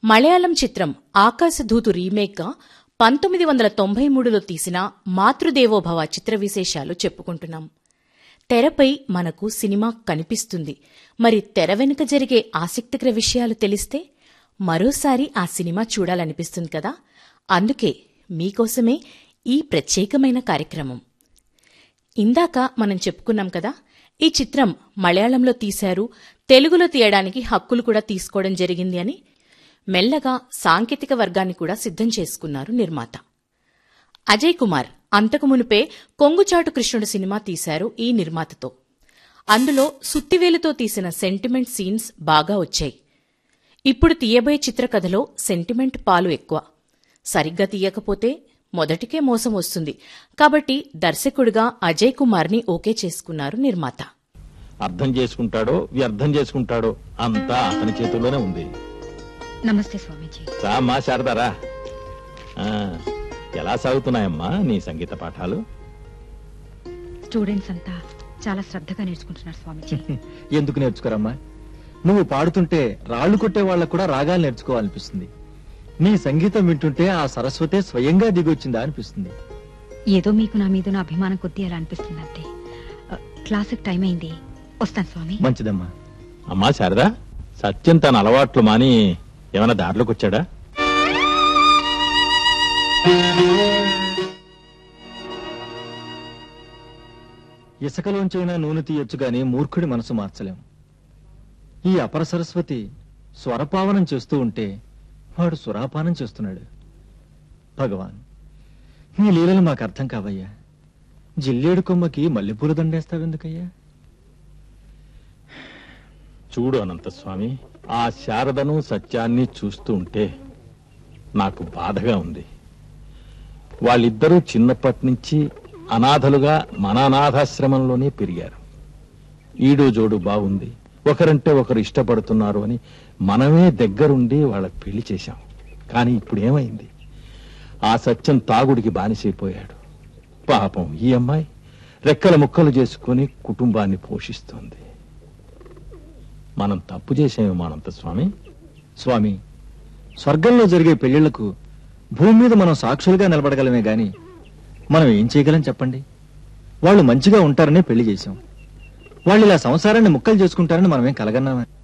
మలయాళం చిత్రం ఆకాశధూతు రీమేక్గా పంతొమ్మిది వందల తొంభై మూడులో తీసిన మాతృదేవోభవ చిత్ర విశేషాలు చెప్పుకుంటున్నాం తెరపై మనకు సినిమా కనిపిస్తుంది మరి తెర వెనుక జరిగే ఆసక్తికర విషయాలు తెలిస్తే మరోసారి ఆ సినిమా చూడాలనిపిస్తుంది కదా అందుకే మీకోసమే ఈ ప్రత్యేకమైన కార్యక్రమం ఇందాక మనం చెప్పుకున్నాం కదా ఈ చిత్రం మలయాళంలో తీశారు తెలుగులో తీయడానికి హక్కులు కూడా తీసుకోవడం జరిగింది అని మెల్లగా సాంకేతిక వర్గాన్ని కూడా సిద్ధం చేసుకున్నారు నిర్మాత అజయ్ కుమార్ అంతకు మునుపే కొంగుచాటు కృష్ణుడు సినిమా తీశారు ఈ నిర్మాతతో అందులో సుత్తివేలుతో తీసిన సెంటిమెంట్ సీన్స్ బాగా వచ్చాయి ఇప్పుడు తీయబోయే చిత్రకథలో సెంటిమెంట్ పాలు ఎక్కువ సరిగ్గా తీయకపోతే మొదటికే మోసం వస్తుంది కాబట్టి దర్శకుడిగా అజయ్ కుమార్ని ఓకే చేసుకున్నారు నిర్మాత అర్థం చేసుకుంటాడో వ్యర్థం చేసుకుంటాడో అంతా అతని చేతుల్లోనే ఉంది నమస్తే స్వామీజీ రామ్మా శారదారా ఆ, ఎలా సాగుతున్నాయమ్మా నీ సంగీత పాఠాలు స్టూడెంట్స్ అంతా చాలా శ్రద్ధగా నేర్చుకుంటున్నారు స్వామీజీ ఎందుకు నేర్చుకోరమ్మా నువ్వు పాడుతుంటే రాళ్లు కొట్టే వాళ్ళకు కూడా రాగాలు నేర్చుకోవాలనిపిస్తుంది నీ సంగీతం వింటుంటే ఆ సరస్వతే స్వయంగా దిగొచ్చిందా అనిపిస్తుంది ఏదో మీకు నా మీద నా అభిమానం కొద్దీ అలా అనిపిస్తుంది అంతే ఆ, క్లాసుకి టైం అయింది వస్తాను స్వామి మంచిదమ్మా అమ్మా శారదా సత్యం తన అలవాట్లు మాని ఏమైనా దారిలోకి వచ్చాడా ఇసుకలోంచైనా నూనె తీయొచ్చు గాని మూర్ఖుడి మనసు మార్చలేం ఈ అపర సరస్వతి స్వరపావనం చేస్తూ ఉంటే వాడు సురాపానం చేస్తున్నాడు భగవాన్ నీ లీలలు మాకు అర్థం కావయ్యా జిల్లేడు కొమ్మకి మల్లెపూల దండేస్తావెందుకయ్యా చూడు అనంతస్వామి ఆ శారదను సత్యాన్ని చూస్తూ ఉంటే నాకు బాధగా ఉంది వాళ్ళిద్దరూ చిన్నప్పటి నుంచి అనాథలుగా మన అనాథాశ్రమంలోనే పెరిగారు ఈడు జోడు బాగుంది ఒకరంటే ఒకరు ఇష్టపడుతున్నారు అని మనమే దగ్గరుండి వాళ్ళకి పెళ్లి చేశాం కానీ ఇప్పుడు ఏమైంది ఆ సత్యం తాగుడికి బానిసైపోయాడు పాపం ఈ అమ్మాయి రెక్కల ముక్కలు చేసుకుని కుటుంబాన్ని పోషిస్తోంది మనం తప్పు చేసేమో అనంత స్వామి స్వామి స్వర్గంలో జరిగే పెళ్లిళ్లకు భూమి మీద మనం సాక్షులుగా నిలబడగలమే గాని మనం ఏం చేయగలం చెప్పండి వాళ్ళు మంచిగా ఉంటారనే పెళ్లి చేశాం వాళ్ళు ఇలా సంసారాన్ని ముక్కలు చేసుకుంటారని మనమేం కలగన్నామా